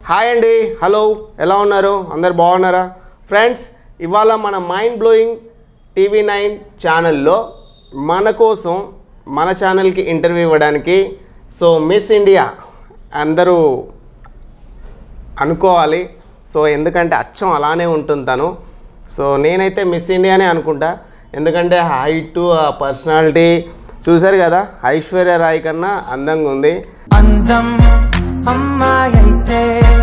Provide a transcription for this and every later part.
Hi అండి hello ఎలా ఉన్నారు అందరు బాగున్నారా ఫ్రెండ్స్ ఇవాళ మన మైండ్ బ్లోయింగ్ టీవీ నైన్ ఛానల్లో మన కోసం మన ఛానల్కి ఇంటర్వ్యూ ఇవ్వడానికి సో మిస్ ఇండియా అందరూ అనుకోవాలి సో ఎందుకంటే అచ్చం అలానే ఉంటుంది తను సో నేనైతే మిస్ ఇండియానే అనుకుంటా ఎందుకంటే హైట్ ఆ పర్సనాలిటీ చూశారు కదా ఐశ్వర్య రాయ్ కన్నా అందంగా ఉంది అందం అమ్మాయైతే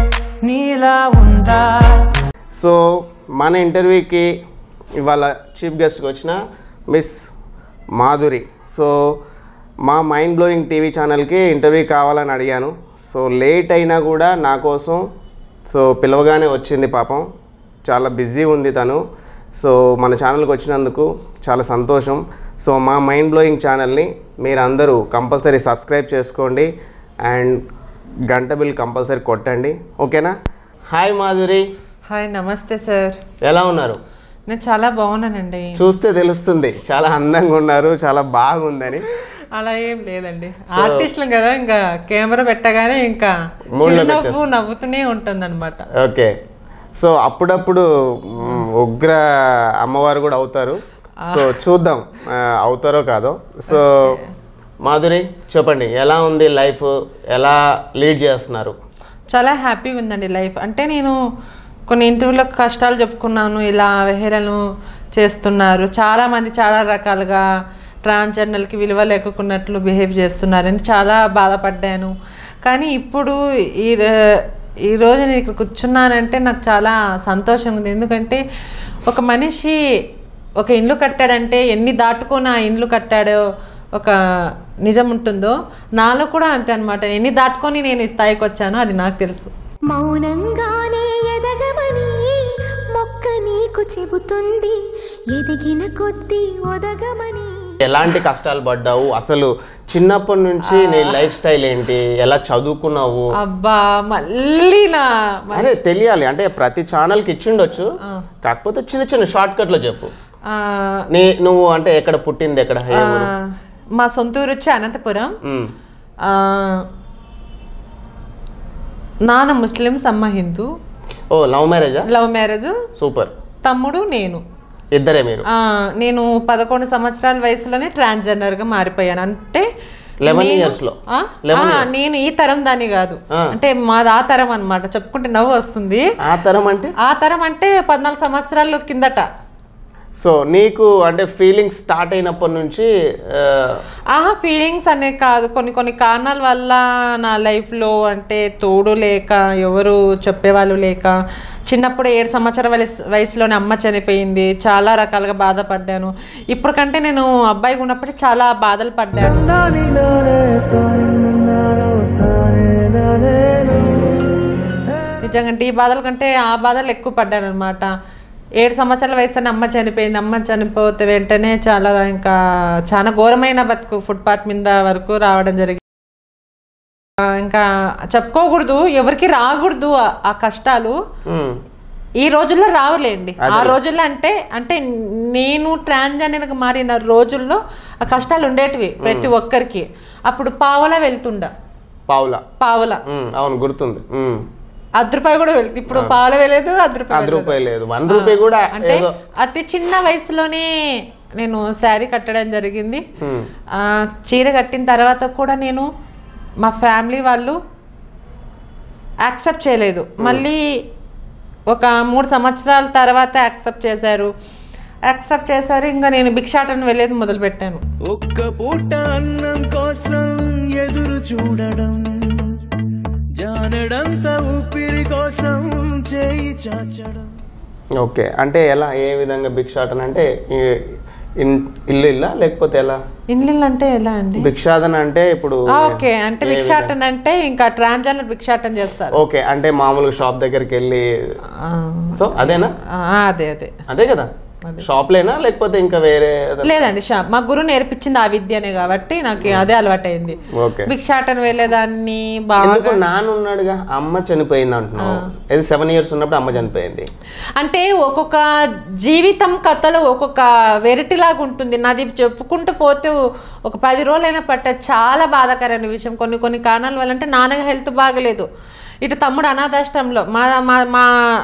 నీలా ఉందా సో మన ఇంటర్వ్యూకి ఇవాళ చీఫ్ గెస్ట్కి వచ్చిన మిస్ మాధురి సో మా మైండ్ బ్లోయింగ్ టీవీ ఛానల్కి ఇంటర్వ్యూ కావాలని అడిగాను సో లేట్ అయినా కూడా నా కోసం సో పిలవగానే వచ్చింది పాపం చాలా బిజీ ఉంది తను సో మన ఛానల్కి వచ్చినందుకు చాలా సంతోషం సో మా మైండ్ బ్లోయింగ్ ఛానల్ని మీరందరూ కంపల్సరీ సబ్స్క్రైబ్ చేసుకోండి అండ్ గంట బిల్ కంపల్సరీ కొట్టండి ఓకేనా హాయ్ మాధురి హాయ్ నమస్తే సార్ ఎలా ఉన్నారు నేను చాలా బాగున్నానండి చూస్తే తెలుస్తుంది చాలా అందంగా ఉన్నారు చాలా బాగుందని అలా ఏం లేదండి ఆర్టిస్టులు కదా ఇంకా కెమెరా పెట్టగానే ఇంకా మూడ్లోకి చిరునవ్వు నవ్వుతూనే ఉంటుంది అనమాట ఓకే సో అప్పుడప్పుడు మ్, ఉగ్ర అమ్మవారు కూడా అవుతారు సో చూద్దాం ఆ, అవుతారో కాదో సో మాధురి చెప్పండి ఎలా ఉంది లైఫ్ ఎలా లీడ్ చేస్తున్నారు చాలా హ్యాపీగా ఉందండి లైఫ్ అంటే నేను కొన్ని ఇంటర్వ్యూలో కష్టాలు చెప్పుకున్నాను ఇలా అవహేళనలు చేస్తున్నారు చాలా మంది చాలా రకాలుగా ట్రాన్స్జెండర్కి విలువ లేకున్నట్లు బిహేవ్ చేస్తున్నారని చాలా బాధపడ్డాను కానీ ఇప్పుడు ఈ ర- ఈ రోజు నేను ఇక్కడ కూర్చున్నానంటే నాకు చాలా సంతోషంగా ఉంది ఎందుకంటే ఒక మనిషి ఒక ఇల్లు కట్టాడంటే ఎన్ని దాటుకొని ఆ ఇల్లు కట్టాడో ఒక నిజం ఉంటుందో నాలో కూడా అంతే అనమాట ఎన్ని దాటుకొని నేను ఈ స్థాయికి వచ్చానో అది నాకు తెలుసు మౌనంగానే ఎదగమని మొక్క నీకు చెబుతుంది ఎదిగిన కొద్దీ ఒదగమని ఎలాంటి కష్టాలు పడ్డావు అసలు చిన్నప్పటి నుంచి నీ లైఫ్ స్టైల్ ఏంటి ఎలా చదువుకున్నావు అబ్బా మళ్ళీ నా అరే తెలియాలి అంటే ప్రతి ఛానల్కి ఇచ్చిండొచ్చు కాకపోతే చిన్న చిన్న షార్ట్ కట్లో చెప్పు ఆ, నీ నువ్వు అంటే ఎక్కడ పుట్టింది ఎక్కడ ఏ ఆ, ఊరు? మా సొంత ఊరు వచ్చి అనంతపురం మ్, ఆ, నాన్న ముస్లిమ్స్ అమ్మ హిందూ ఓ లవ్ మ్యారేజా లవ్ మ్యారేజ్ సూపర్ తమ్ముడు నేను ఇద్దరే మీరు ఆ, నేను పదకొండు సంవత్సరాల వయసులోనే ట్రాన్స్జెండర్గా మారిపోయాను అంటే 11 నేను- years లో? ఆ? 11 ఆ, నేను ఈ తరం దాన్ని కాదు ఆ. అంటే మాది ఆ తరం అనమాట చెప్పుకుంటే నవ్వు వస్తుంది ఆ తరం అంటే ఆ తరం అంటే పద్నాలుగు సంవత్సరాల కిందట సో నీకు అంటే ఫీలింగ్స్ స్టార్ట్ అయినప్పటి నుంచి ఆ, ఆహా ఫీలింగ్స్ అనే కాదు కొన్ని కొన్ని కారణాల వల్ల నా లైఫ్లో అంటే తోడు లేక ఎవరు చెప్పేవాళ్ళు లేక చిన్నప్పుడు ఏడు సంవత్సరాల వయసు వయసులోనే అమ్మ చనిపోయింది చాలా రకాలుగా బాధపడ్డాను ఇప్పుడు కంటే నేను అబ్బాయిగా ఉన్నప్పుడు చాలా బాధలు పడ్డాను తందాని నానే తాని నన్నారో తానే నానేను నిజంగా అంటే ఈ బాధల కంటే ఆ బాధలు ఎక్కువ పడ్డాను అనమాట ఏడు సంవత్సరాల వయసులోనే అమ్మ చనిపోయింది అమ్మ చనిపోతే వెంటనే చాలా ఇంకా చాలా ఘోరమైన బతుకు ఫుట్పాత్ మీద వరకు రావడం జరిగింది ఆ, ఇంకా చెప్పుకోకూడదు ఎవరికి రాకూడదు ఆ- ఆ కష్టాలు మ్, ఈ రోజుల్లో రావులేండి ఆ రోజుల్లో అంటే అంటే నేను ట్రాన్స్జెండర్గా మారిన రోజుల్లో ఆ కష్టాలు ఉండేటివి ప్రతి ఒక్కరికి అప్పుడు పావలా వెళ్తుండ పావులా పావలా మ్, అవును గుర్తుంది మ్, అర్ధ రూపాయి కూడా వెళ్తుంది ఇప్పుడు పావలా వెళ్ళలేదు అర్ధ రూపాయి పది రూపాయి లేదు వన్ రూపాయి కూడా అంటే ఏదో అతి చిన్న వయసులోనే నేను శారీ కట్టడం జరిగింది మ్, ఆ, చీర కట్టిన తర్వాత కూడా నేను మా ఫ్యామిలీ వాళ్ళు యాక్సెప్ట్ చేయలేదు మళ్ళీ ఒక మూడు సంవత్సరాల తర్వాత యాక్సెప్ట్ చేశారు యాక్సెప్ట్ చేశారు ఇంకా నేను భిక్షాటన వెళ్ళేది మొదలుపెట్టాను ఒక్క పూట అన్నం కోసం ఎదురు చూడడం జానడంత ఊపిరి కోసం చేయి చాచడం ఓకే అంటే ఎలా ఏ విధంగా భిక్షాటన అంటే ఈ- ఇన్- ఇల్లు ఇల్లా లేకపోతే ఎలా ఇల్లు అంటే ఎలా అండి భిక్షాటన అంటే ఇప్పుడు ఆ, ఓకే అంటే భిక్షాటన అంటే ఇంకా ట్రాన్స్జెండర్ భిక్షాటన చేస్తారు ఓకే అంటే మామూలుగా షాప్ దగ్గరికి వెళ్ళి ఆ, సో అదేనా ఆ, అదే అదే అదే కదా షాప్లేనా లేకపోతే ఇంకా వేరే ఏదో- లేదండి షా మా గురువు నేర్పించింది ఆ విద్యనే కాబట్టి నాకు అదే అలవాటైంది ఓకే భిక్షాటన వెళ్ళేదాన్ని బాగా ఎందుకు నాన్న ఉన్నాడుగా అమ్మ చనిపోయింది అంటున్నావు ఇది సెవెన్ ఇయర్స్ ఉన్నప్పుడు అమ్మ చనిపోయింది అంటే ఒక్కొక్క జీవితం కథలో ఒక్కొక్క వెరైటీలాగా ఉంటుంది నాది చెప్పుకుంటూ పోతే ఒక పది రోజులైనా పట్ట చాలా బాధాకరమైన విషయం కొన్ని కొన్ని కారణాల వల్ల అంటే నాన్నగా హెల్త్ బాగలేదు ఇటు తమ్ముడు అనాథాశ్రమంలో మా మా మా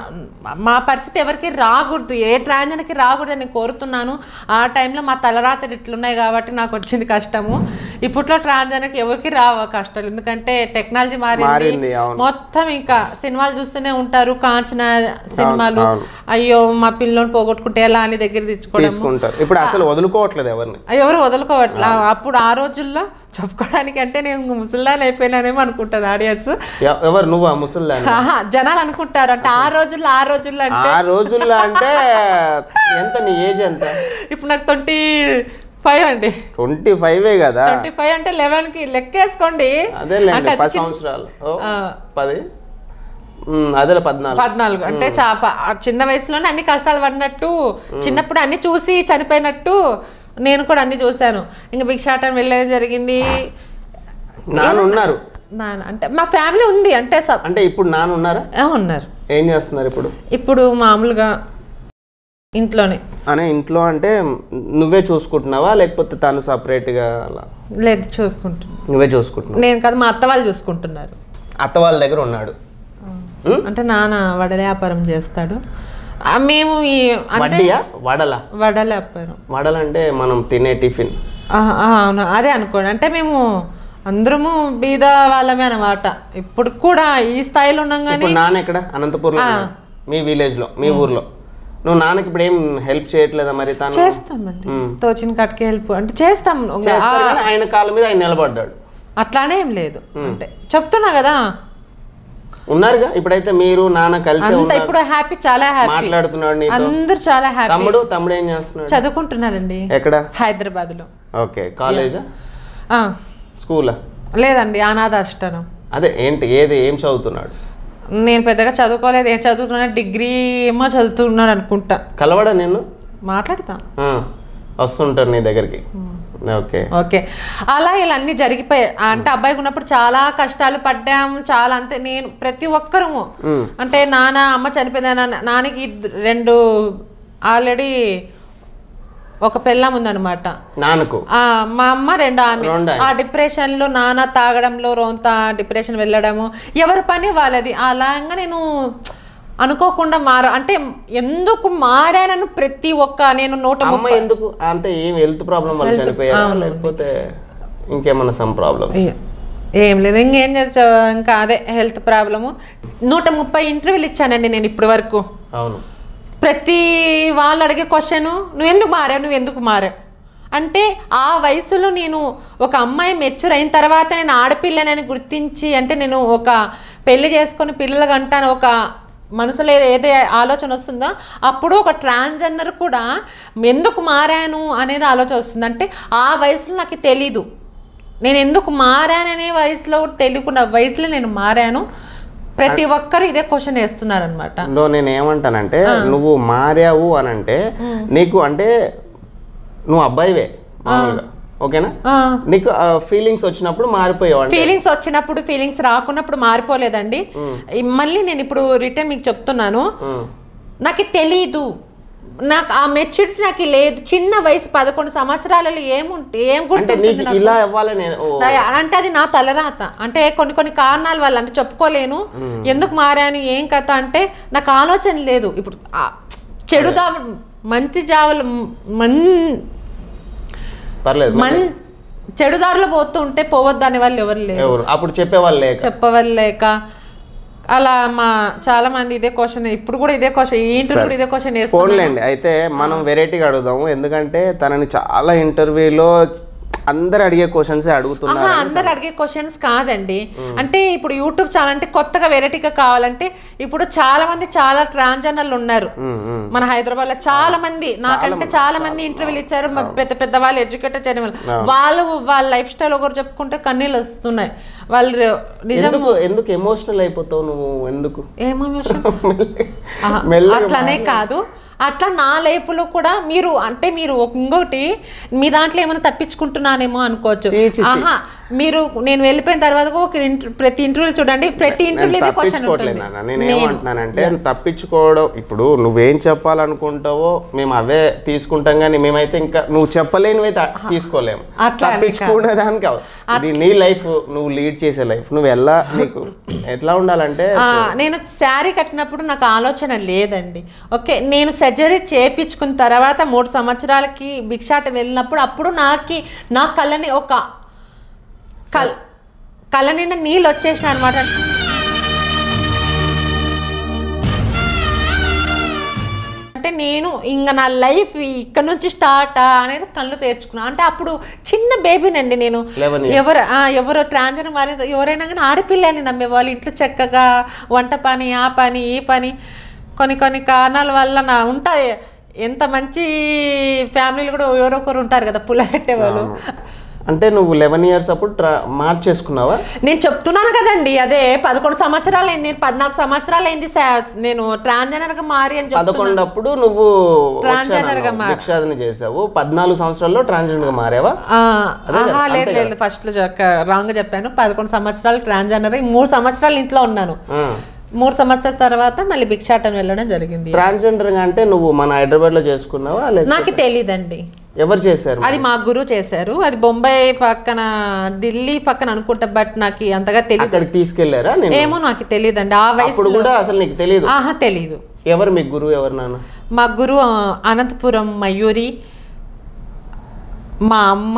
మా పరిస్థితి ఎవరికి రాకూడదు ఏ ట్రాన్జన్కి రాకూడదు అని కోరుతున్నాను ఆ టైంలో మా తలరాత్రి ఇట్లున్నాయి కాబట్టి నాకు వచ్చింది కష్టము ఇప్పట్లో ట్రాన్జన్కి ఎవరికి రావు ఆ కష్టాలు ఎందుకంటే టెక్నాలజీ మారింది మారింది, అవును. మొత్తం ఇంకా సినిమాలు చూస్తూనే ఉంటారు కాంచన సినిమాలు అవును. అయ్యో మా పిల్లోని పోగొట్టుకుంటే ఎలా అని దగ్గర తెచ్చుకోవడం తీసుకుంటారు ఇప్పుడు అసలు వదులుకోవట్లేదు ఎవరిని ఎవరు వదులుకోవట్లే అప్పుడు ఆ రోజుల్లో చెప్పుకోవడానికి అంటే నేను ముసల్దాన్ అయిపోయినానేమో అనుకుంటాను ఆడియన్స్ ఎ- ఎవరు నువ్వు ఆ ముసల్దాన్ని ఆహా, జనాలు అనుకుంటారు అంటే ఆ రోజుల్లో ఆ రోజుల్లో అంటే ఆ రోజుల్లో అంటే ఎంత నీ ఏజ్ ఎంత ఇప్పుడు నాకు ట్వంటీ ఫైవ్ అండి ట్వంటీ ఫైవే కదా ట్వంటీ ఫైవ్ అంటే లెవెన్ కి లెక్కేసుకోండి అదేలేండి అంటే అది పది చిన్న- సంవత్సరాలు ఓ, ఆ. పది ఉమ్, అదేలే పద్నాలుగు పద్నాలుగు అంటే చాప ఆ చిన్న వయసులోనే అన్ని కష్టాలు పడినట్టు చిన్నప్పుడు అన్ని చూసి చనిపోయినట్టు నేను కూడా అన్ని చూశాను ఇంకా భిక్షాటం వెళ్ళేది జరిగింది నాన్న ఉన్నారు నాన్న అంటే మా ఫ్యామిలీ ఉంది అంటే సబ్ అంటే ఇప్పుడు నాన్న ఉన్నారా ఆ, ఉన్నారు ఏం చేస్తున్నారు ఇప్పుడు ఇప్పుడు మామూలుగా ఇంట్లోనే అనే ఇంట్లో అంటే నువ్వే చూసుకుంటున్నావా లేకపోతే తను సపరేట్గా అలా లేదు చూసుకుంటున్నాను నువ్వే చూసుకుంటున్నావు నేను కాదు మా అత్త వాళ్ళు చూసుకుంటున్నారు అత్త వాళ్ళ దగ్గర ఉన్నాడు ఉమ్? అంటే నాన్న వడల వ్యాపారం చేస్తాడు ఆ, మేము ఈ అంటే వడ్డీయా వడలా వడల వ్యాపారం వడల అంటే మనం తినే టిఫిన్ ఆ, ఆ, అవును అదే అనుకోండి అంటే మేము అందరము బీద వాళ్ళమే అన్నమాట ఇప్పుడు కూడా ఈ స్థాయిలో ఉన్నాం కానీ ఇప్పుడు నాన్న ఎక్కడ అనంతపూర్లో ఉన్నాడు. మీ విలేజ్ లో మీ ఊర్లో నువ్వు నాన్నకి ఇప్పుడు ఏం హెల్ప్ చేయట్లేదా మరి తను చేస్తామండి తోచిన కట్కి హెల్ప్ అంటే చేస్తాం ఒక- చేస్తారు కానీ ఆయన కాళ్ళ మీద ఆయన నిలబడ్డాడు అట్లానే ఏం లేదు అంటే చెప్తున్నా కదా ఉన్నారుగా ఇప్పుడైతే మీరు నాన్న కలిసి అంత ఉన్నారు ఇప్పుడు హ్యాపీ చాలా హ్యాపీ మాట్లాడుతున్నాడు నీతో అందరూ చాలా హ్యాపీ తమ్ముడు తమ్ముడు ఏం చేస్తున్నాడు చదువుకుంటున్నారండి ఎక్కడ హైదరాబాద్ లో ఓకే కాలేజా స్కూలా లేదండి అనాథాష్టనం అదే ఏంటి ఏది ఏం చదువుతున్నాడు నేను పెద్దగా చదువుకోలేదు ఏం చదువుతున్నా డిగ్రీ ఏమో చదువుతున్నాను అనుకుంటా కలవడా నిన్ను మాట్లాడతాం ఆ, వస్తుంటారు నీ దగ్గరికి ఓకే ఓకే అలా ఇలా అన్ని జరిగిపోయాయి అంటే అబ్బాయికి ఉన్నప్పుడు చాలా కష్టాలు పడ్డాము చాలా అంతే నేను ప్రతి ఒక్కరము ఉమ్. అంటే నాన్న అమ్మ చనిపోయింది నాన్న నాన్నకి ఇద్ద- రెండు ఆల్రెడీ ఒక పెళ్ళం ఉందన్నమాట నాన్నకు ఆ, మా అమ్మ రెండు ఆమె రెండు ఆ డిప్రెషన్ లో నాన్న తాగడంలో రోంత డిప్రెషన్ వెళ్ళడము ఎవరి పని వాళ్ళది అలాగా నేను అనుకోకుండా మార అంటే ఎందుకు మారానని ప్రతి ఒక్క నేను నూట అమ్మ ఎందుకు అంటే ఏం హెల్త్ ప్రాబ్లం వల్ల చనిపోయారా లేకపోతే ఇంకేమన్నా సమ్ ప్రాబ్లం ఏ- ఏం లేదు ఇంకేం చేస్తా ఇంకా అదే హెల్త్ ప్రాబ్లము నూట ముప్పై ఇంటర్వ్యూలు ఇచ్చానండి నేను ఇప్పటి వరకు అవును ప్రతి వాళ్ళు అడిగే క్వశ్చన్ నువ్వు ఎందుకు మారావు నువ్వు ఎందుకు మారావు అంటే ఆ వయసులో నేను ఒక అమ్మాయి మెచ్యూర్ అయిన తర్వాత నేను ఆడపిల్లనని గుర్తించి అంటే నేను ఒక పెళ్లి చేసుకొని పిల్లలు అంటాను ఒక మనసులో ఏ- ఏదే ఆలోచన వస్తుందో అప్పుడు ఒక ట్రాన్స్జెండర్ కూడా ఎందుకు మారాను అనేది ఆలోచన వస్తుంది అంటే ఆ వయసులో నాకు తెలీదు నేను ఎందుకు మారాననే వయసులో తెలియకున్న వయసులో నేను మారాను ప్రతి ఒక్కరు ఇదే క్వశ్చన్ వేస్తున్నారు అనమాట లో నేను ఏమంటానంటే నువ్వు మారావు అని అంటే నీకు అంటే నువ్వు అబ్బాయివే మామూలుగా ఓకేనా నీకు ఫీలింగ్స్ వచ్చినప్పుడు మారిపోయావు అంటే ఫీలింగ్స్ వచ్చినప్పుడు ఫీలింగ్స్ రాకున్నప్పుడు మారిపోలేదండి ఈ మళ్ళీ నేను ఇప్పుడు రిటర్న్ మీకు చెప్తున్నాను ఉమ్. నాకు తెలీదు నాకు ఆ మెచ్యూరిటీ నాకు లేదు చిన్న వయసు పదకొండు సంవత్సరాలలో ఏముంటే ఏం అంటే గుర్తుంటుంది నీకు నాకు ఇలా ఇవ్వాలి నేను ఓ, నా- అంటే అది నా తలరాత అంటే కొన్ని కొన్ని కారణాల వల్ల అంటే చెప్పుకోలేను ఎందుకు మారాను ఏం కథ అంటే నాకు ఆలోచన లేదు ఇప్పుడు ఆ చెడు దా మంచి జావులు మన్ పర్లేదు మన్ చెడు దారిలో పోతూ ఉంటే పోవద్దు అనే వాళ్ళు ఎవరు లేరు ఎవరు అప్పుడు చెప్పేవాళ్ళు లేక చెప్పవలేక అలా మా చాలా మంది ఇదే క్వశ్చన్ ఇప్పుడు కూడా ఇదే క్వశ్చన్ ఈ ఇంటర్ కూడా ఇదే క్వశ్చన్ వేస్తున్నారు ఫోన్లేండి అయితే మనం వెరైటీగా అడుగుదాము ఎందుకంటే తనని చాలా ఇంటర్వ్యూలో అందరు అడిగే క్వశ్చన్స్ అడుగుతున్నారు ఆహా అందరు అడిగే క్వశ్చన్స్ కాదండి అంటే ఇప్పుడు యూట్యూబ్ ఛానల్ అంటే కొత్తగా వెరైటీగా కావాలంటే ఇప్పుడు చాలా మంది చాలా ట్రాన్స్జెండర్లు ఉన్నారు ఉమ్, ఉమ్. మన హైదరాబాద్ లో చాలా మంది నాకంటే చాలా మంది ఇంటర్వ్యూలు ఇచ్చారు మా పెద్ద పెద్ద వాళ్ళు ఎడ్యుకేటెడ్ చదివిన వాళ్ళు వాళ్ళు వాళ్ళ లైఫ్ స్టైల్ ఒకరు చెప్పుకుంటే కన్నీళ్ళు వస్తున్నాయి వాళ్ళు నిజం ఎందుకు ఎందుకు ఎమోషనల్ అయిపోతావు నువ్వు ఎందుకు ఏమో మెల్లగా అట్లనే కాదు అట్లా నా లైఫ్లో కూడా మీరు అంటే మీరు ఒక- ఇంకోటి మీ దాంట్లో ఏమైనా తప్పించుకుంటున్నానేమో అనుకోవచ్చు చీ, చీ, చీ. ఆహా మీరు నేను వెళ్ళిపోయిన తర్వాత ఒక ఇంటర్- ప్రతి ఇంటర్వ్యూ చూడండి ప్రతి నేను ఇంటర్వ్యూ ఇదే క్వశ్చన్ తప్పించుకోవట్లేదు ఉంటుంది నాన్న నేను ఏమంటున్నానంటే తప్పించుకోవడం ఇప్పుడు నువ్వేం చెప్పాలనుకుంటావో మేము అవే తీసుకుంటాం కానీ మేమైతే ఇంకా నువ్వు చెప్పలేనివి అయితే తీసుకోలేము అట్లా అని తప్పించుకునే దానికి అవ- ఇది నీ లైఫ్ నువ్వు లీడ్ చేసే లైఫ్ నువ్వు ఎలా నీకు ఎట్లా ఉండాలంటే ఆ, నేను శారీ కట్టినప్పుడు నాకు ఆలోచన లేదండి ఓకే నేను సర్జరీ చేయించుకున్న తర్వాత మూడు సంవత్సరాలకి భిక్షాట వెళ్ళినప్పుడు అప్పుడు నాకి నా కళ్ళని ఒక కల్ కళ్ళ నిండా నీళ్ళు వచ్చేసినాయి అనమాట అంటే నేను ఇంకా నా లైఫ్ ఇక్కడ నుంచి స్టార్ట్ అనేది కళ్ళు తెరుచుకున్నా అంటే అప్పుడు చిన్న బేబీనండి నేను 11 years. ఎవరు ఆ, ఎవరు ట్రాన్స్జెండర్ మరి ఎవరైనా కానీ ఆడపిల్ల అని నమ్మేవాళ్ళు ఇంట్లో చక్కగా వంట పని ఆ పని ఈ పని కొన్ని కొన్ని కారణాల వల్ల నా ఉంటాయి ఎంత మంచి ఫ్యామిలీలు కూడా ఎవరో ఒకరు ఉంటారు కదా పుల్ల పెట్టేవాళ్ళు అంటే నువ్వు లెవెన్ ఇయర్స్ అప్పుడు ట్రా మార్చేసుకున్నావా నేను చెప్తున్నాను కదండి అదే పదకొండు సంవత్సరాలు అయింది నేను పద్నాలుగు సంవత్సరాలు అయింది సా- నేను ట్రాన్స్జెండర్ గా మారి అని చెప్తున్నా పదకొండు అప్పుడు నువ్వు Transgender గా వచ్చానన్నావు, మారా. భిక్షాటన చేసావు పద్నాలుగు సంవత్సరాల్లో ట్రాన్స్జెండర్ గా మారావా ఆ, అదే కదా, ఆహా, లేదు అంతే లేదు ఫస్ట్ లో రాంగ్ చెప్పాను పదకొండు సంవత్సరాలు ట్రాన్స్జెండర్ మూడు సంవత్సరాలు ఇంట్లో ఉన్నాను మూడు సంవత్సరాల తర్వాత మళ్ళీ భిక్షాటన వెళ్ళడం జరిగింది ట్రాన్స్జెండర్ అంటే నువ్వు మన హైదరాబాద్ లో చేసుకున్నావా లేకపోతే నాకు తెలీదండి ఎవరు చేశారు అది మా గురువు చేశారు అది బొంబాయి పక్కన ఢిల్లీ పక్కన అనుకుంటా బట్ నాకు అంతగా తెలియదు అక్కడికి తీసుకెళ్లారా నేను ఏమో నాకు తెలియదండి ఆ అప్పుడు వయసులో కూడా అసలు నీకు తెలియదు ఆహా తెలీదు ఎవరు మీ గురువు ఎవరు నాన్న మా గురువు ఆ, అనంతపురం మయూరి మా అమ్మ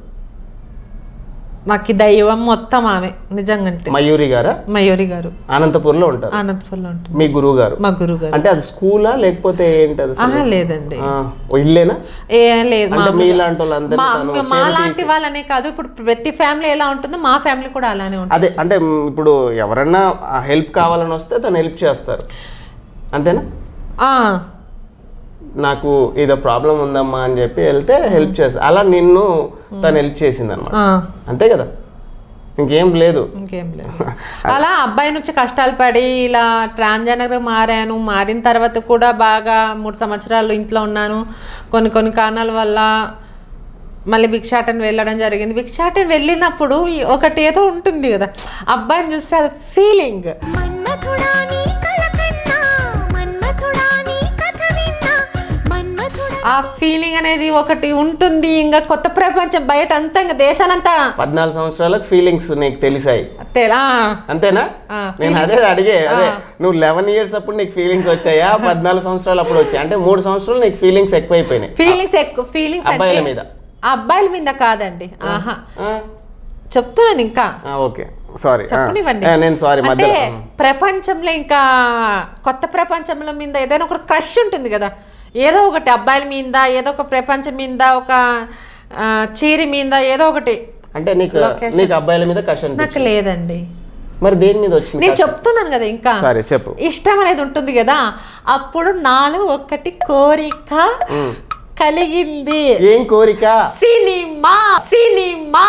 నాకు ఈ దైవం మొత్తం ఆమె నిజంగంటే మయూరి గారా మయూరి గారు అనంతపూర్లో ఉంటారు అనంతపురంలో ఉంటుంది మీ గురువు గారు మా గురువు గారు అంటే అది స్కూలా లేకపోతే ఏంటి అది అసలు? ఆహా లేదండి ఆ, ఓ ఇల్లేనా ఏ లేదు మా అంటే మీలాంటి వాళ్ళందరినీ మా తను మా లాంటి వాళ్ళనే కాదు ఇప్పుడు ప్రతి ఫ్యామిలీ ఎలా ఉంటుందో మా ఫ్యామిలీ కూడా అలానే ఉంటుంది అదే అంటే మ్, ఇప్పుడు ఎవరన్నా హెల్ప్ కావాలని వస్తే తను హెల్ప్ చేస్తారు అంతేనా ఆ, నాకు ఏదో ప్రాబ్లం ఉందమ్మా అని చెప్పి వెళ్తే హెల్ప్ చేస్తారు అలా నిన్ను తను హెల్ప్ చేసింది అనమాట ఆ, అంతే కదా ఇంకేం లేదు ఇంకేం లేదు అలా అబ్బాయి నుంచి కష్టాలు పడి ఇలా ట్రాన్స్జెండర్ మారాను మారిన తర్వాత కూడా బాగా మూడు సంవత్సరాలు ఇంట్లో ఉన్నాను కొన్ని కొన్ని కారణాల వల్ల మళ్ళీ భిక్షాటన వెళ్ళడం జరిగింది భిక్షాటన వెళ్ళినప్పుడు ఈ- ఒకటి ఏదో ఉంటుంది కదా అబ్బాయిని చూస్తే అది ఫీలింగ్ మన్మథుడా నీ కల కన్నా మన్మథుడా నీ కథ విన్నా మన్మథుడా ఆ ఫీలింగ్ అనేది ఒకటి ఉంటుంది ఇంకా కొత్త ప్రపంచం బయట అంతా ఇంకా దేశాలంతా పద్నాలుగు సంవత్సరాలకు ఫీలింగ్స్ నీకు తెలిసాయి తెలా అంతేనా ఆ, నేను అదే అడిగే అదే నువ్వు లెవెన్ ఇయర్స్ అప్పుడు నీకు ఫీలింగ్స్ వచ్చాయా పద్నాలుగు సంవత్సరాలు అప్పుడు వచ్చాయి అంటే మూడు సంవత్సరాలు నీకు ఫీలింగ్స్ ఎక్కువైపోయినాయి ఫీలింగ్స్ ఎక్కువ ఫీలింగ్స్ అంటే అబ్బాయిల మీద అబ్బాయిల మీద కాదండి ఆహా ఆ, చెప్తున్నాను ఇంకా ఆ, ఓకే సారీ చెప్పనివ్వండి నేను సారీ అంటే మధ్యలో ప్రపంచంలో ఇంకా కొత్త ప్రపంచంలో మీద ఏదైనా ఒక క్రష్ ఉంటుంది కదా ఏదో ఒకటి అబ్బాయిల మీద ఏదో ఒక ప్రపంచం మీద ఒక ఆ, చీరి మీద ఏదో ఒకటి అంటే నీకు Location. నీకు అబ్బాయిల మీద కష నాకు లేదండి మరి దేని మీద వచ్చింది నేను చెప్తున్నాను కదా ఇంకా సరే చెప్పు ఇష్టం అనేది ఉంటుంది కదా అప్పుడు నాలో ఒకటి కోరిక కలిగింది ఏం కోరిక సినిమా సినిమా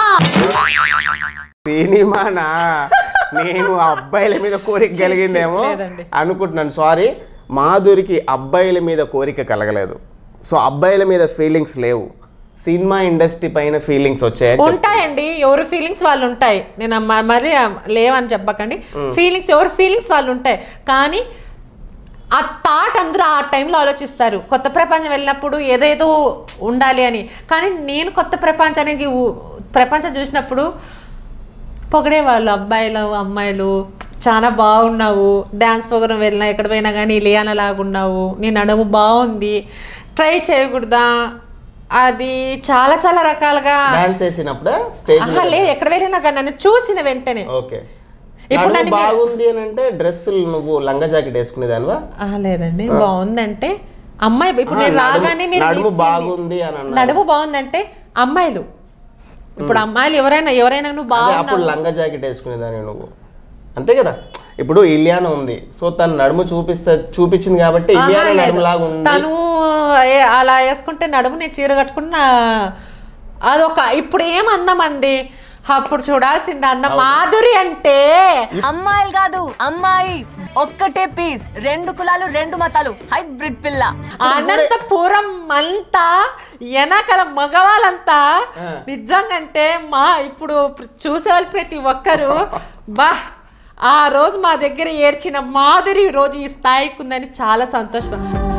సినిమానా నేను అబ్బాయిల మీద కోరిక కలిగిందేమో లేదండి. అనుకుంటున్నాను సారీ మాధురికి అబ్బాయిల మీద కోరిక కలగలేదు సో అబ్బాయిల మీద ఫీలింగ్స్ లేవు సినిమా ఇండస్ట్రీ పైన ఫీలింగ్స్ వచ్చాయి ఉంటాయండి ఎవరి ఫీలింగ్స్ వాళ్ళు ఉంటాయి నేను మ- మరి లేవని చెప్పకండి ఫీలింగ్స్ ఎవరి ఫీలింగ్స్ వాళ్ళు ఉంటాయి కానీ ఆ థాట్ అందరూ ఆ టైంలో ఆలోచిస్తారు కొత్త ప్రపంచం వెళ్ళినప్పుడు ఏదేదో ఉండాలి అని కానీ నేను కొత్త ప్రపంచానికి ఊ- ప్రపంచం చూసినప్పుడు పొగిడేవాళ్ళు అబ్బాయిలు అమ్మాయిలు చాలా బాగున్నావు డ్యాన్స్ ప్రోగ్రామ్ వెళ్ళినా ఎక్కడ పోయినా కానీ ఇలియానా లాగున్నావు నీ నడుము బాగుంది ట్రై చేయకూడదా అది చాలా చాలా రకాలుగా డాన్స్ చేసినప్పుడే స్టేజ్ ఆహా లేదు ఎక్కడ వెళ్ళినా కానీ నన్ను చూసిన వెంటనే ఓకే ఇప్పుడు ఇప్పుడు నన్ను మీరు- బాగుంది అని అంటే డ్రెస్సులు నువ్వు లంగా జాకెట్ వేసుకునేదానివా ఆహా, లేదండి బాగుందంటే అమ్మాయి ఇప్పుడు నేను ఆహా, నడుము- రాగానే మీరు నడుము miss అయ్యింది. బాగుంది అని అన్నారు నడుము బాగుందంటే అమ్మాయిలు ఇప్పుడు అమ్మాయిలు ఎవరైనా ఎవరైనా నువ్వు అదే బాగున్నావు అప్పుడు లంగా జాకెట్ వేసుకునేదాన్ని నువ్వు అంతే కదా ఇప్పుడు ఇలియానా ఉంది సో తను నడుము చూపిస్తే చూపించింది కాబట్టి ఆహా, ఇలియానా లేదు. నడుము లాగా ఉంది తను ఏ- అలా వేసుకుంటే నడుము నేను చీర కట్టుకున్న అదొక ఇప్పుడు ఏమన్నామండి అప్పుడు చూడాల్సింది అన్న మాధురి అంటే అమ్మాయిలు కాదు అమ్మాయి ఒక్కటే పీస్ రెండు కులాలు రెండు మతాలు హైబ్రిడ్ పిల్ల అనంతపురం అంతా వెనకల మగవాళ్ళంతా ఆ. నిజంగంటే మా ఇప్పుడు చూసేవాళ్ళు ప్రతి ఒక్కరు బా ఆ రోజు మా దగ్గర ఏడ్చిన మాధురి ఈ రోజు ఈ స్థాయికి ఉందని చాలా సంతోషం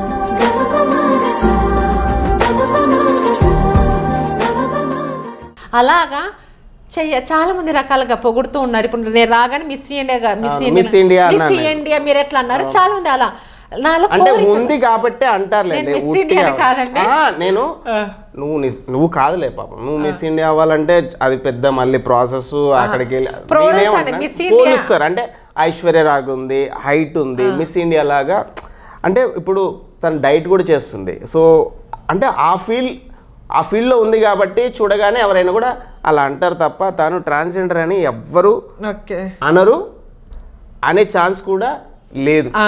అలాగా చెయ్య చాలా మంది రకాలుగా పొగుడుతూ ఉన్నారు ఇప్పుడు నేను రాగానే మిస్ ఇండియా మిస్ అవును, ఇండియా Miss India మిస్ అన్నాను నేను. ఇండియా మీరు ఎట్లా అన్నారు చాలా మంది అలా నాలో అంటే కోరిక- ఉంది కాబట్టి అంటారులే నేను Miss ఉట్టిగా. India ని కాదండి. ఆ, నేను ఆ. నువ్వు ని- నువ్వు కాదులే పాపం నువ్వు మిస్ ఇండియా అవ్వాలంటే అది పెద్ద మళ్ళీ ప్రాసెస్ అక్కడికి వెళ్ళి Process అని నేనేమంటున్నా, Miss India- పోలుస్తారు అంటే ఐశ్వర్య రాగ్ ఉంది హైట్ ఉంది మిస్ ఇండియా లాగా అంటే ఇప్పుడు తను డైట్ కూడా చేస్తుంది సో అంటే ఆ ఫీల్ ఆ ఫీల్డ్లో ఉంది కాబట్టి చూడగానే ఎవరైనా కూడా అలా అంటారు తప్ప తాను ట్రాన్స్జెండర్ అని ఎవ్వరు ఓకే అనరు అనే ఛాన్స్ కూడా లేదు ఆ,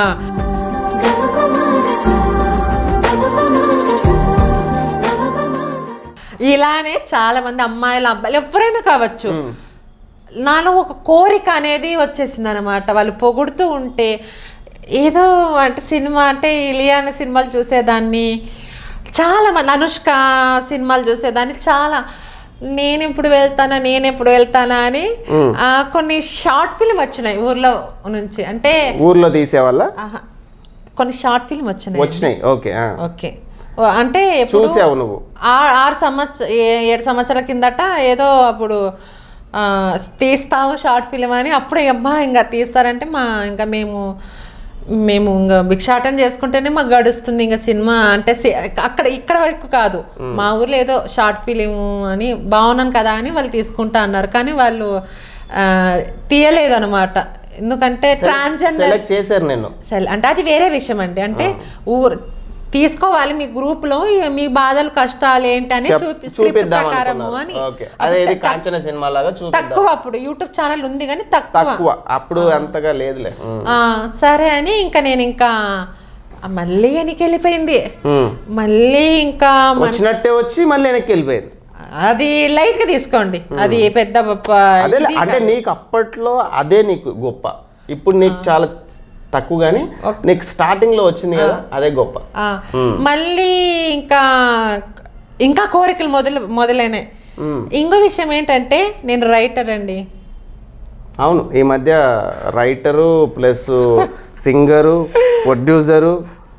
ఇలానే చాలా మంది అమ్మాయిలు అబ్బాయిలు ఎవరైనా కావచ్చు నాలో ఒక కోరిక అనేది వచ్చేసింది అనమాట వాళ్ళు పొగుడుతూ ఉంటే ఏదో అంటే సినిమా అంటే ఇలియాన సినిమాలు చూసేదాన్ని చాలా మంది అనుష్క సినిమాలు చూసేదాన్ని చాలా నేను ఎప్పుడు వెళ్తానా నేను ఎప్పుడు వెళ్తానా అని మ్. ఆ, కొన్ని షార్ట్ ఫిల్మ్ వచ్చినాయి ఊర్లో నుంచి అంటే ఊర్లో తీసేవాళ్ళ ఆహా, కొన్ని షార్ట్ ఫిల్మ్ వచ్చినాయి వచ్చినాయి ఓకే ఆ. ఓకే ఓ, అంటే ఎప్పుడు చూసావు నువ్వు ఆ- ఆరు సంవత్సర ఏడు సంవత్సరాల కిందట ఏదో అప్పుడు ఆ, తీస్తాము షార్ట్ ఫిలిం అని అప్పుడు అమ్మా ఇంకా తీస్తారంటే మా ఇంకా మేము మేము ఇంకా భిక్షాటం చేసుకుంటేనే మాకు గడుస్తుంది ఇంకా సినిమా అంటే సి- అక్కడ ఇక్కడ వరకు కాదు మా ఊర్లో ఏదో షార్ట్ ఫిలిం అని బాగున్నాను కదా అని వాళ్ళు తీసుకుంటా అన్నారు కానీ వాళ్ళు ఆ, తీయలేదు అనమాట ఎందుకంటే ట్రాన్స్జెండర్ సెలెక్ట్ చేశారు నేను సరే అంటే అది వేరే విషయం అండి అంటే ఊరు తీసుకోవాలి మీ గ్రూప్ లో ఇక మీ బాధలు కష్టాలు ఏంటి అని చెప్- చూపి స్క్రిప్ట్ చూపిద్దాం ప్రకారము అనుకున్నారు. అని ఓకే అదే ఇది కాంచన సినిమా లాగా చూపిద్దాం తక్కువ అప్పుడు యూట్యూబ్ ఛానల్ ఉంది కానీ తక్కువ తక్కువ అప్పుడు అంతగా లేదులే ఉమ్. ఆ, సరే అని ఇంకా నేను ఇంకా ఆ, మళ్ళీ వెనక్కి వెళ్ళిపోయింది ఉమ్. మళ్ళీ ఇంకా మన- వచ్చినట్టే వచ్చి మళ్ళీ వెనక్కి వెళ్ళిపోయింది అది లైట్ గా తీసుకోండి అది పెద్ద ప- అదే ఇది అంటే నీకు అప్పట్లో అదే నీకు గొప్ప ఇప్పుడు నీకు చాలా తక్కువ కానీ నీకు స్టార్టింగ్ లో వచ్చింది కదా అదే గొప్ప ఆ, మ్. మళ్ళీ ఇంకా ఇంకా కోరికలు మొదలు మొదలైనాయి ఉమ్. ఇంకో విషయం ఏంటంటే నేను రైటర్ అండి అవును ఈ మధ్య రైటరు ప్లస్ సింగరు ప్రొడ్యూసరు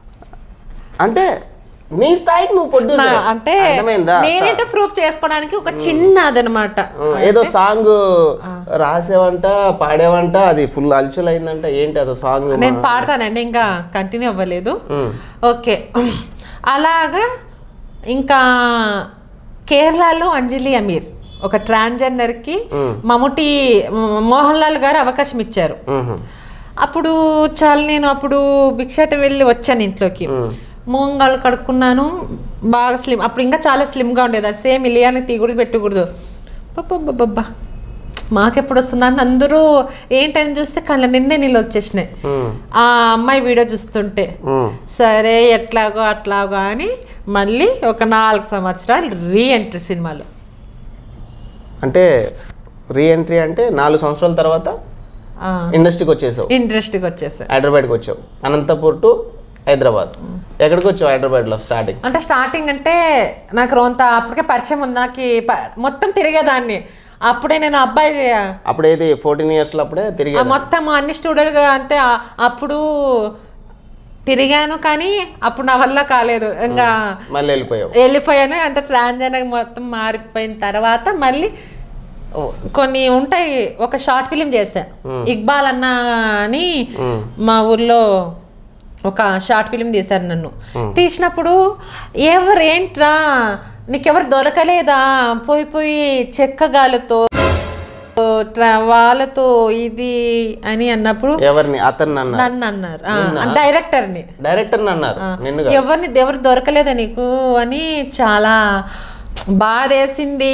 అంటే నీ స్థాయికి నువ్వు ప్రొడ్యూసర్ నా- అంటే అర్థమైందా నేనేంటో ప్రూఫ్ చేసుకోవడానికి ఒక చిన్నదనమాట ఉమ్, ఏదో సాంగ్ రాసేవంట పాడేవంట అది ఫుల్ అల్చల్ అయిందంట ఏంటి అదో సాంగ్ నేను పాడతానండి ఇంకా కంటిన్యూ అవ్వలేదు ఓకే అలాగా ఇంకా కేరళలో అంజలి అమీర్ ఒక ట్రాన్స్జెండర్కి మమ్ముటి మోహన్ లాల్ గారు అవకాశం ఇచ్చారు అప్పుడు చాలా నేను అప్పుడు భిక్షాట వెళ్ళి వచ్చాను ఇంట్లోకి మోంగాలు కడుక్కున్నాను బాగా స్లిమ్ అప్పుడు ఇంకా చాలా స్లిమ్గా ఉండేది అది సేమ్ ఇలియాని తీయకూడదు పెట్టకూడదు బాబా మాకెప్పుడు వస్తుందని అందరూ ఏంటని చూస్తే కళ్ళ నిండే నీళ్ళు వచ్చేసినాయి ఆ అమ్మాయి వీడియో చూస్తుంటే సరే ఎట్లాగో అట్లాగో అని మళ్ళీ ఒక నాలుగు సంవత్సరాలు రీ ఎంట్రీ సినిమాలో అంటే రీఎంట్రీ అంటే నాలుగు సంవత్సరాల తర్వాత ఇండస్ట్రీకి వచ్చేసావు ఇంట్రెస్ట్గా వచ్చేసా హైదరాబాద్కి వచ్చావు అనంతపూర్ టు హైదరాబాద్ ఎక్కడికి వచ్చావు హైదరాబాద్లో స్టార్టింగ్ అంటే స్టార్టింగ్ అంటే నాకు రోంత అప్పటికే పరిచయం ఉంది నాకు ఈ ప- మొత్తం తిరిగేదాన్ని అప్పుడే నేను అబ్బాయి అప్పుడు ఏది ఫోర్టీన్ ఇయర్స్లో అప్పుడే తిరిగి ఆ మొత్తం అన్ని స్టూడియోలు అంతే ఆ- అప్పుడు తిరిగాను కానీ అప్పుడు నా వల్ల కాలేదు ఇంకా మళ్ళీ వెళ్ళిపోయావు వెళ్ళిపోయాను అంత ట్రాన్స్జెండర్ మొత్తం మారిపోయిన తర్వాత మళ్ళీ ఓ- కొన్ని ఉంటాయి ఒక షార్ట్ ఫిలిం చేశాను ఇక్బాల్ అన్న అని మా ఊర్లో ఒక షార్ట్ ఫిలిం తీశారు నన్ను తీసినప్పుడు ఎవరు ఏంట్రా నీకెవరు దొరకలేదా పోయి పోయి చెక్కగాలతో ట్రా- వాళ్ళతో ఇది అని అన్నప్పుడు ఎవరిని అతన్ని అన్నారు నన్ను అన్నారు ఆ, డైరెక్టర్ని డైరెక్టర్ని అన్నారు నిన్ను ఎవరిని ఎవరు దొరకలేదా నీకు అని చాలా బాధేసింది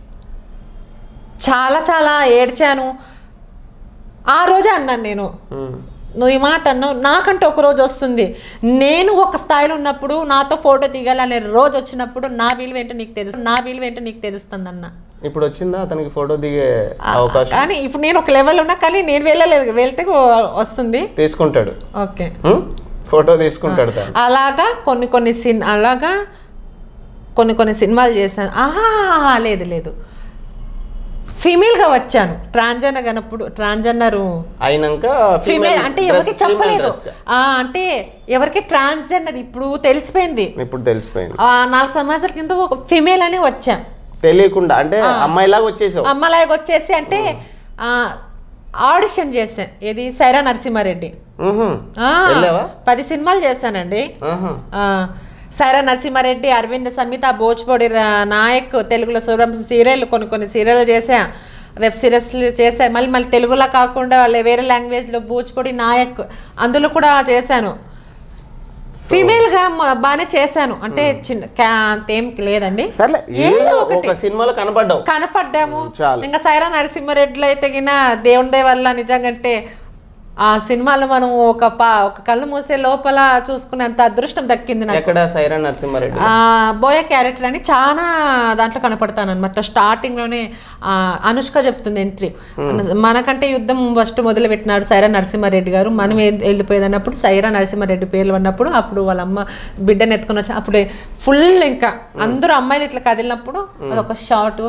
చాలా చాలా ఏడ్చాను ఆ రోజే అన్నాను నేను నువ్వు ఈ మాట అన్నావు నాకంటే ఒక రోజు వస్తుంది నేను ఒక స్థాయిలో ఉన్నప్పుడు నాతో ఫోటో దిగాలనే రోజు వచ్చినప్పుడు నా విలువ ఏంటో నీకు తెలుసు నా విలువ ఏంటో నీకు తెలుస్తుంది అన్న ఇప్పుడు వచ్చిందా అతనికి ఫోటో దిగే అవకాశం కానీ ఇప్పుడు నేను ఒక లెవెల్ ఉన్నా కానీ నేను వెళ్ళలేదు వెళ్తే ఓ- వస్తుంది తీసుకుంటాడు ఓకే ఉం? ఫోటో తీసుకుంటాడు తను అలాగా కొన్ని కొన్ని సిన్ అలాగా కొన్ని కొన్ని సినిమాలు చేశాను ఆహా లేదు లేదు ఫీమేల్గా వచ్చాను ట్రాన్స్జెండర్ అన్నప్పుడు ట్రాన్స్జెండర్ అయినాక ఫీమేల్ అంటే ఎవరికి dress, female చెప్పలేదు dress గా. ఆ, అంటే ఎవరికి ట్రాన్స్జెండర్ ఇప్పుడు తెలిసిపోయింది ఇప్పుడు తెలిసిపోయింది ఆ, నాలుగు సంవత్సరాల కింద ఒక ఫీమేల్ అని వచ్చా తెలియకుండా అంటే అమ్మాయిలాగా వచ్చేసావు అమ్మలాగా వచ్చేసి అంటే ఆ, ఆడిషన్ చేశాను ఏది సైరా నరసింహారెడ్డి ఉహుం. ఆ, వెళ్ళావా పది సినిమాలు చేశానండి ఆహా. ఆ, సైరా నరసింహారెడ్డి అరవింద్ సమిత భోజ్పొడి రా- నాయక్ తెలుగులో సూరం సీరియల్ కొన్ని కొన్ని సీరియల్ చేసా వెబ్ సిరీస్ చేశా మళ్ళీ మళ్ళీ తెలుగులో కాకుండా లే- వేరే లాంగ్వేజ్లో భోజ్పొడి నాయక్ అందులో కూడా చేశాను ఫీమేల్గా బాగానే చేశాను అంటే చిన్న క్యా అంతేం లేదండి సర్లే ఏదో ఏదో ఒకటి. ఒక సినిమాలో కనపడ్డావు కనపడ్డాము చాలు. ఇంకా సైరా నరసింహారెడ్డిలో అయితే గిన దేవుని దయ వల్ల నిజంగంటే ఆ సినిమాలో మనం ఒక పా ఒక కళ్ళు మూసే లోపల చూసుకునేంత అదృష్టం దక్కింది నాకు ఎక్కడ సైరా నరసింహారెడ్డి ఆ, బోయ క్యారెక్టర్ అని చాలా దాంట్లో కనపడతాను అనమాట స్టార్టింగ్ లోనే ఆ, అనుష్క చెప్తుంది ఎంట్రీ మనకంటే యుద్ధం ఫస్ట్ మొదలు పెట్టినాడు సైరా నరసింహారెడ్డి గారు మనం ఏ- వెళ్ళిపోయేది అన్నప్పుడు సైరా నరసింహారెడ్డి పేర్లు అన్నప్పుడు అప్పుడు వాళ్ళ అమ్మ బిడ్డను ఎత్తుకొని వచ్చి అప్పుడు ఫుల్ ఇంకా అందరూ అమ్మాయిలు ఇట్లా కదిలినప్పుడు అదొక షార్ట్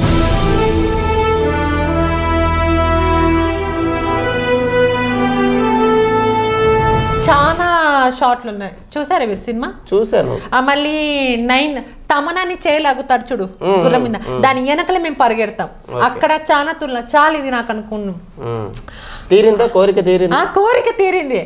చాలా షార్ట్లు ఉన్నాయి చూసారా మీరు సినిమా చూశాను ఆ మళ్ళీ నైన్ తమనాన్ని చేయలాగుతారు చూడు గుర్రం మీద దాని వెనకలే మేము పరిగెడతాం అక్కడ చాలా తుల్ల చాలా ఇది నాకు అనుకున్నాం ఉం. తీరిందా కోరిక తీరిందా ఆ కోరిక తీరింది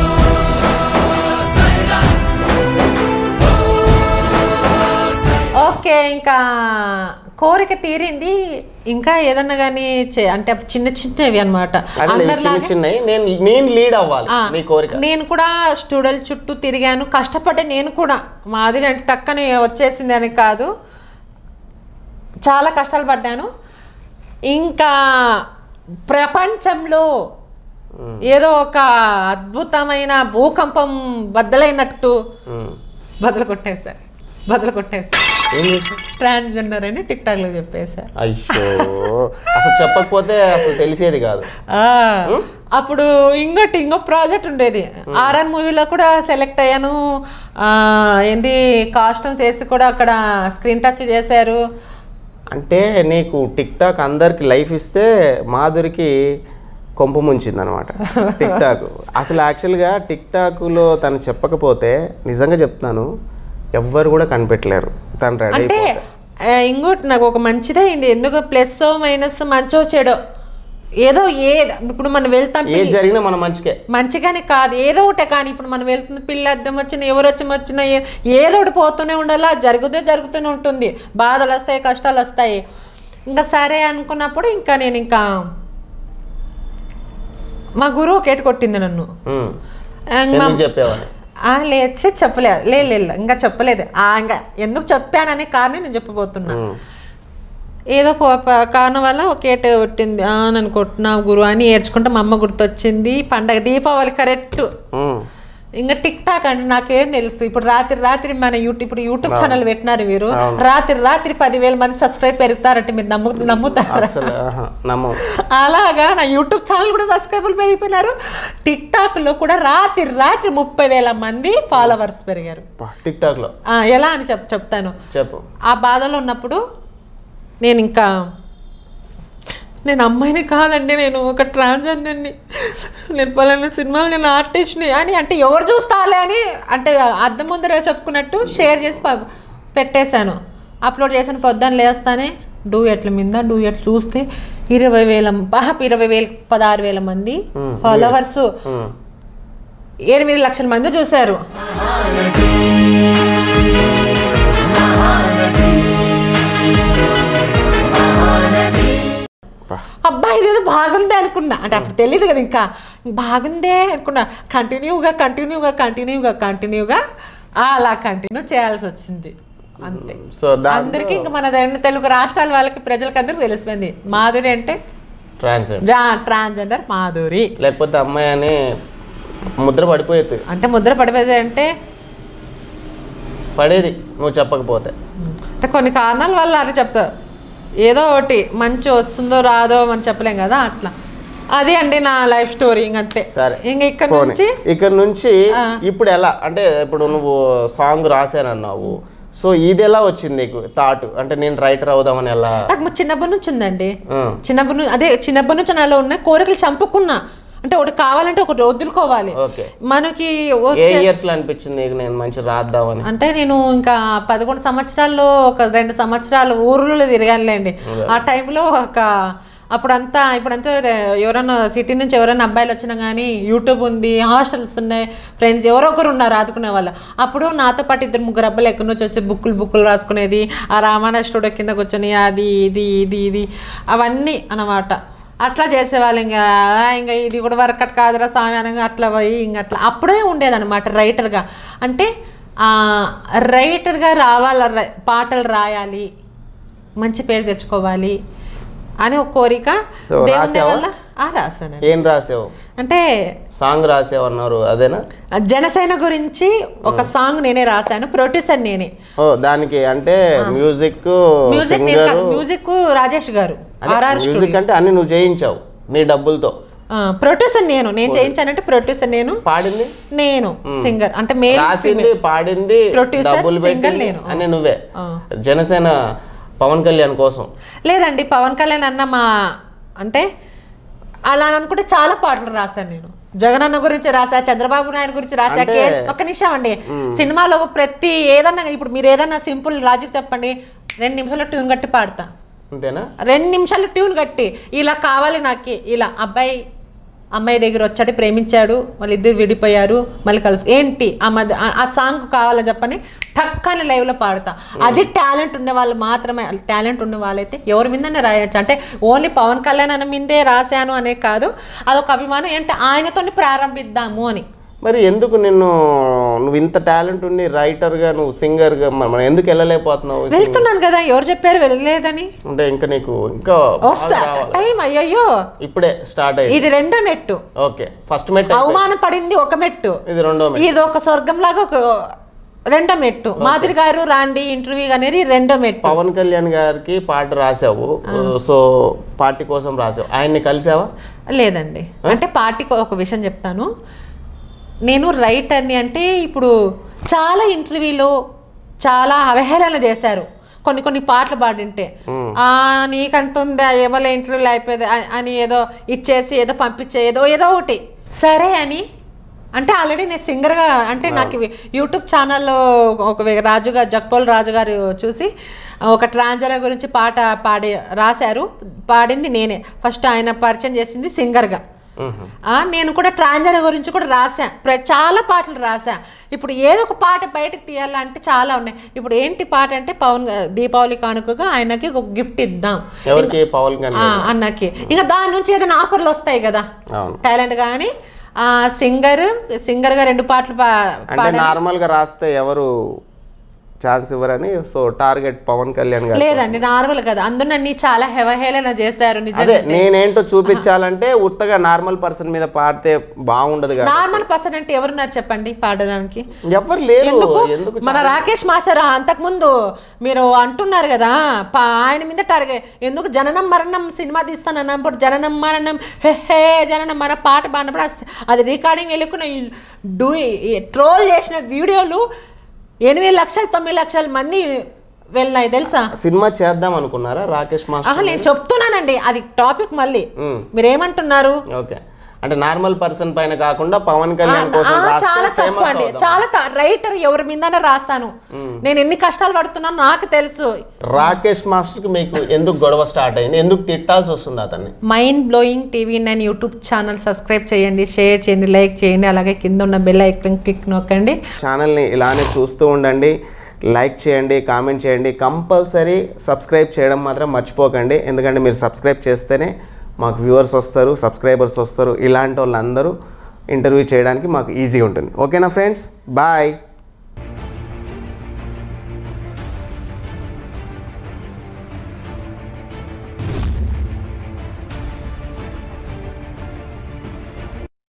ఓకే ఇంకా కోరిక తీరింది ఇంకా ఏదన్నా కానీ అంటే అప్పుడు చిన్న చిన్నవి అనమాట అదే చిన్న చిన్నవి నేను నేను లీడ్ అవ్వాలి నీ కోరిక నేను కూడా స్టూడెంట్ చుట్టూ తిరిగాను కష్టపడ్డా నేను కూడా మాది అంటే టక్కని వచ్చేసింది అని కాదు చాలా కష్టాలు పడ్డాను ఇంకా ప్రపంచంలో ఏదో ఒక అద్భుతమైన భూకంపం బద్దలైనట్టు ఉం. బదులు కొట్టేశా బదులు కొట్టేశా ఏం చేసావు ట్రాన్స్జెండర్ అని టిక్ టాక్లో చెప్పేశా అయ్యో అసలు చెప్పకపోతే అసలు తెలిసేది కాదు ఆ, అప్పుడు ఇంకోటి ఇంకో ప్రాజెక్ట్ ఉండేది ఆర్ఆర్ మూవీలో కూడా సెలెక్ట్ అయ్యాను ఆ, ఏంది కాస్ట్యూమ్స్ వేసి కూడా అక్కడ స్క్రీన్ టచ్ చేశారు అంటే నీకు టిక్ టాక్ అందరికి లైఫ్ ఇస్తే మాధురికి కొంపు ముంచింది అనమాట టిక్ టాక్ అసలు యాక్చువల్గా టిక్ టాక్లో తను చెప్పకపోతే నిజంగా చెప్తాను ఎవ్వరు కూడా కనిపెట్టలేరు తను రెడీ అంటే ఆ, ఇంకోటి నాకు ఒక మంచిదే అయింది ఎందుకు ప్లస్ మైనస్ మంచో చెడో ఏదో ఏ ఇప్పుడు మనం వెళ్తాం ఏది జరిగినా మన మంచికే మంచిగానే కాదు ఏదో ఒకటే కానీ ఇప్పుడు మనం వెళ్తున్న పిల్ల అద్దం వచ్చినా ఎవరు వచ్చి వచ్చినా ఏ- ఏదో ఒకటి పోతూనే ఉండాలా జరుగుతే జరుగుతూనే ఉంటుంది బాధలు వస్తాయి కష్టాలు వస్తాయి ఇంకా సరే అనుకున్నప్పుడు ఇంకా నేను ఇంకా మా గురువు కేటు కొట్టింది నన్ను ఉం. ఆ, మా- ఎందుకు చెప్పేవాని ఆ, లేదు ఛీ, చెప్పలేదు లేదు లేదు ఇంకా చెప్పలేదు ఆ, ఇంకా ఎందుకు చెప్పాననే కారణం నేను చెప్పబోతున్నా ఉం. ఏదో పో- ప- కారణం వల్ల ఒక ఏట కొట్టింది ఆ, నన్ను కొట్టిన గురు అని ఏడ్చుకుంటే మా అమ్మ గుర్తొచ్చింది పండగ దీపావళి కరెక్ట్ ఉం. ఇంకా టిక్ టాక్ అంటే నాకేం తెలుసు ఇప్పుడు రాత్రి రాత్రి మన యూట్యూబ్ ఇప్పుడు యూట్యూబ్ ఛానల్ పెట్టినారు మీరు రాత్రి రాత్రి పదివేల మంది సబ్స్క్రైబ్ పెరుగుతారంటే మీరు నమ్ము నమ్ముతారా అసలు ఆహా, నమ్మం అలాగా నా యూట్యూబ్ ఛానల్ కూడా సబ్స్క్రైబర్లు పెరిగిపోయినారు టిక్ టాక్ లో కూడా రాత్రి రాత్రి ముప్పై వేల మంది ఫాలోవర్స్ పెరిగారు పా, టిక్ టాక్లో ఆ, ఎలా అని చెప్ చెప్తాను చెప్పు ఆ బాధలో ఉన్నప్పుడు నేను ఇంకా నేను అమ్మాయిని కాదండి నేను ఒక ట్రాన్స్జెండర్ని నేను పలానా సినిమాలు నేను ఆర్టిస్ట్ని అని అంటే ఎవరు చూస్తాలే అని అంటే అద్దం ముందర చెప్పుకున్నట్టు షేర్ చేసి ప- పెట్టేశాను అప్లోడ్ చేసిన పొద్దున్న లేస్తానే డూ ఎట్ల మీద డూ ఎట్ చూస్తే ఇరవై వేల బాగా ఇరవై వేల పదహారు వేల మంది ఫాలోవర్స్ ఉం. ఎనిమిది లక్షల మంది చూశారు పా. అబ్బా ఇదేదో బాగుంది అనుకున్నా అంటే అప్పుడు తెలియదు కదా ఇంకా బాగుందే అనుకున్నా కంటిన్యూగా కంటిన్యూగా కంటిన్యూగా కంటిన్యూగా అలా కంటిన్యూ చేయాల్సి వచ్చింది అంతే సో దాంట్లో అందరికీ ఇంకా మన రెండు తెలుగు రాష్ట్రాల వాళ్ళకి ప్రజలకి అందరికీ తెలిసిపోయింది మాధురి అంటే ట్రాన్స్జెండర్ ట్రాన్స్జెండర్ మాధురి లేకపోతే అమ్మాయి అని ముద్ర పడిపోయేది అంటే ముద్ర పడిపోయేది అంటే పడేది నువ్వు చెప్పకపోతే అంటే కొన్ని కారణాల వల్ల అని చెప్తా ఏదో ఒకటి మంచి వస్తుందో రాదో మనం చెప్పలేం కదా అట్లా అదే అండి నా లైఫ్ స్టోరీ ఇంకంతే సరే ఇంక ఇక్కడ పోనీ. నుంచి ఇక్కడ నుంచి ఆ. ఇప్పుడు ఎలా అంటే ఇప్పుడు నువ్వు సాంగ్ రాశానన్నావు సో ఇది ఎలా వచ్చింది నీకు థాట్ అంటే నేను రైటర్ అవుదామని ఎలా నాకు చిన్నప్పటి నుంచి ఉందండి ఆ. చిన్నప్పటి నుంచి అదే చిన్నప్పటి నుంచి నాలో ఉన్న కోరికలు చంపుకున్నా అంటే ఒకటి కావాలంటే ఒకటి వదులుకోవాలి ఓకే మనకి ఏ వచ్చే ఇయర్స్ లో అనిపించింది నీకు నేను మంచి రాద్దామని అంటే నేను ఇంకా పదకొండు సంవత్సరాల్లో ఒక రెండు సంవత్సరాలు ఊర్లో తిరగానులేండి ఆ టైంలో ఒక అప్పుడంతా ఇప్పుడంతా ఎవరైనా సిటీ నుంచి ఎవరైనా అబ్బాయిలు వచ్చినా కానీ యూట్యూబ్ ఉంది హాస్టల్స్ ఉన్నాయి ఫ్రెండ్స్ ఎవరో ఒకరు ఉన్నారు ఆదుకునే వాళ్ళు అప్పుడు నాతో పాటు ఇద్దరు ముగ్గురు అబ్బాయిలు ఎక్కడి నుంచి వచ్చి బుక్కులు బుక్కులు రాసుకునేది ఆ రామాయణ స్టూడియో కింద కూర్చొని అది ఇది ఇది ఇది అవన్నీ అన్నమాట అట్లా చేసేవాళ్ళు ఇంకా ఇంకా ఇది కూడా వర్కట్ కాదురా స్వామి అనగా అట్లా పోయి ఇంకా అట్లా అప్పుడే ఉండేదన్నమాట రైటర్గా అంటే ఆ, రైటర్గా రావాల రై- పాటలు రాయాలి మంచి పేరు తెచ్చుకోవాలి అని ఒక కోరిక So, దేవుని రాసావా? వల్ల ఆ రాశాను ఏం రాసావు అంటే సాంగ్ రాసావు అన్నారు అదేనా జనసేన గురించి ఒక సాంగ్ నేనే రాశాను ప్రొడ్యూసర్ నేనే ఓ దానికి అంటే మ్యూజిక్ మ్యూజిక్ నేను సింగర్ కాదు, మ్యూజిక్ రాజేష్ గారు ఆర్ఆర్ మ్యూజిక్ అంటే అన్ని నువ్వు చేయించావు నీ డబ్బులతో ప్రొడ్యూసర్ నేను నేను చేయించానంటే ప్రొడ్యూసర్ నేను పాడింది నేను సింగర్ అంటే మేల్ రాసింది పాడింది Producer, డబ్బులు singer పెట్టింది నేను. అని నువ్వే ఆ. జనసేన పవన్ కళ్యాణ్ కోసం లేదండి పవన్ కళ్యాణ్ అన్న మా అంటే అలా అనుకుంటే చాలా పాటలు రాశాను నేను జగన్ అన్న గురించి రాసా చంద్రబాబు నాయుడు గురించి రాసా అంటే- కే- ఒక్క నిమిషం అండి సినిమాలో ప్రతి ఏదన్నా ఇప్పుడు మీరు ఏదన్నా సింపుల్ లాజిక్ చెప్పండి రెండు నిమిషాలు ట్యూన్ కట్టి పాడతా అంతేనా రెండు నిమిషాలు ట్యూన్ కట్టి ఇలా కావాలి నాకు ఇలా అబ్బాయి అమ్మాయి దగ్గర వచ్చాడు ప్రేమించాడు వాళ్ళు ఇద్దరు విడిపోయారు మళ్ళీ కలుసు ఏంటి ఆ మధ్య ఆ- ఆ సాంగ్ కావాలని చెప్పని టక్కని లైవ్లో పాడతా అది టాలెంట్ ఉండే వాళ్ళు మాత్రమే టాలెంట్ ఉన్న వాళ్ళైతే ఎవరి మీదనే రాయొచ్చు అంటే ఓన్లీ పవన్ కళ్యాణ్ అన్న మీదే రాశాను అనే కాదు అదొక అభిమానం ఏంటంటే ఆయనతోని ప్రారంభిద్దాము అని మరి ఎందుకు నిన్ను నువ్వు ఇంత టాలెంట్ ఉండి రైటర్ గా నువ్వు సింగర్ గా మ- మనం ఎందుకు వెళ్ళలేకపోతున్నావు ఈ వెళ్తున్నాను కదా ఎవరు చెప్పారు వెళ్ళలేదని sing- అంటే ఇంకా నీకు ఇంకా వస్తా బాగా రావాలి. టైం అయ్యయ్యో ఇప్పుడే స్టార్ట్ అయ్యింది ఇది రెండో మెట్టు ఓకే ఫస్ట్ మెట్ అయిపోయింది. అవమానం పడింది ఒక మెట్టు ఇది రెండో మెట్ ఇది ఒక స్వర్గం లాగా ఒక రెండో మెట్టు మాదిరి గారు రాండి ఇంటర్వ్యూ అనేది రెండో మెట్టు పవన్ కళ్యాణ్ గారికి పాట రాసావు సో పార్టీ కోసం రాసావు ఆయన్ని కలిసావా లేదండి అంటే పార్టీకి ఒక విషయం చెప్తాను నేను రైటర్ని అంటే ఇప్పుడు చాలా ఇంటర్వ్యూలో చాలా అవహేళన చేశారు కొన్ని కొన్ని పాటలు పాడింటే ఆ నీకంత ఉందా ఏమోలే ఇంటర్వ్యూలు అయిపోయింది అ- అని ఏదో ఇచ్చేసి ఏదో పంపించే ఏదో ఏదో ఒకటి సరే అని అంటే ఆల్రెడీ నేను సింగర్గా అంటే నాకు ఇవి యూట్యూబ్ ఛానల్లో ఒక వే- రాజు గారు జక్పోల్ రాజు గారు చూసి ఒక ట్రాన్జర్ గురించి పాట పాడి రాశారు పాడింది నేనే ఫస్ట్ ఆయన పరిచయం చేసింది సింగర్గా మ్మ్. ఆ, నేను కూడా ట్రాన్జర్ గురించి కూడా రాసా ప్ర- చాలా పాటలు రాసా ఇప్పుడు ఏదో ఒక పాట బయటకు తీయాలంటే చాలా ఉన్నాయి ఇప్పుడు ఏంటి పాట అంటే పవన్ గా- దీపావళి కానుకగా ఆయనకి ఒక గిఫ్ట్ ఇద్దాం ఎవరికి పవన్ ఆ, కళ్యాణ్ అన్నకి ఇంకా దాని నుంచి ఏదైనా ఆఫర్లు వస్తాయి కదా అవును టాలెంట్ కానీ సింగర్ సింగర్ గా రెండు పాటలు పా- అంటే పాడాను నార్మల్ గా రాస్తే ఎవరు ఛాన్స్ ఇవ్వరని సో టార్గెట్ పవన్ కళ్యాణ్ గారు లేదండి నార్మల్ కదా అందులో నన్ను చాలా హెవహేళన చేస్తారు నిజంగా అదే నేనేంటో చూపించాలంటే ఉత్తగా నార్మల్ పర్సన్ మీద పాడితే బాగుండదు కదా నార్మల్ పర్సన్ అంటే ఎవరున్నారు చెప్పండి పాడడానికి ఎవరు లేరు ఎందుకు ఎందుకు మన రాకేష్ మాస్టర్ అంతకుముందు మీరు అంటున్నారు కదా పా- ఆయన మీద టార్గెట్ ఎందుకు జననం మరణం సినిమా తీస్తాను అన్నప్పుడు జననం మరణం హే హే జననం మరణ పాట పాడినప్పుడు అస్- అది రికార్డింగ్ వెళ్ళుకున్న డూ ట్రోల్ చేసిన వీడియోలు ఎనిమిది లక్షలు తొమ్మిది లక్షల మంది వెళ్ళినాయి తెలుసా సినిమా చేద్దాం అనుకున్నారా రాకేష్ ఆహా మాస్టర్ నేను చెప్తున్నానండి అది టాపిక్ మళ్ళీ మ్మ్. మీరేమంటున్నారు ఓకే అంటే నార్మల్ పర్సన్ పైన కాకుండా పవన్ కళ్యాణ్ ఆ, కోసం ఆ, చాలా రాస్తే తక్కువ ఫేమస్ అండి అవుదాం చాలా రైటర్ ఎవరి మీదనే రాస్తాను నేను ఎన్ని కష్టాలు పడుతున్నాను నాకు తెలుసు రాకేష్ మాస్టర్ కి మీకు ఎందుకు గొడవ స్టార్ట్ అయింది ఎందుకు తిట్టాల్సి వస్తుంది అతన్ని mind blowing TV nine YouTube channel subscribe చేయండి షేర్ చేయండి లైక్ చేయండి అలాగే కింద ఉన్న బెల్ ఐకాన్ క్లిక్ నొక్కండి ఛానల్ని ఇలానే చూస్తూ ఉండండి లైక్ చేయండి కామెంట్ చేయండి కంపల్సరీ సబ్స్క్రైబ్ చేయడం మాత్రం మర్చిపోకండి ఎందుకంటే మీరు సబ్స్క్రైబ్ చేస్తేనే మాకు వ్యూవర్స్ వస్తారు సబ్స్క్రైబర్స్ వస్తారు ఇలాంటి వాళ్ళందరూ ఇంటర్వ్యూ చేయడానికి మాకు ఈజీ ఉంటుంది ఓకేనా ఫ్రెండ్స్ బాయ్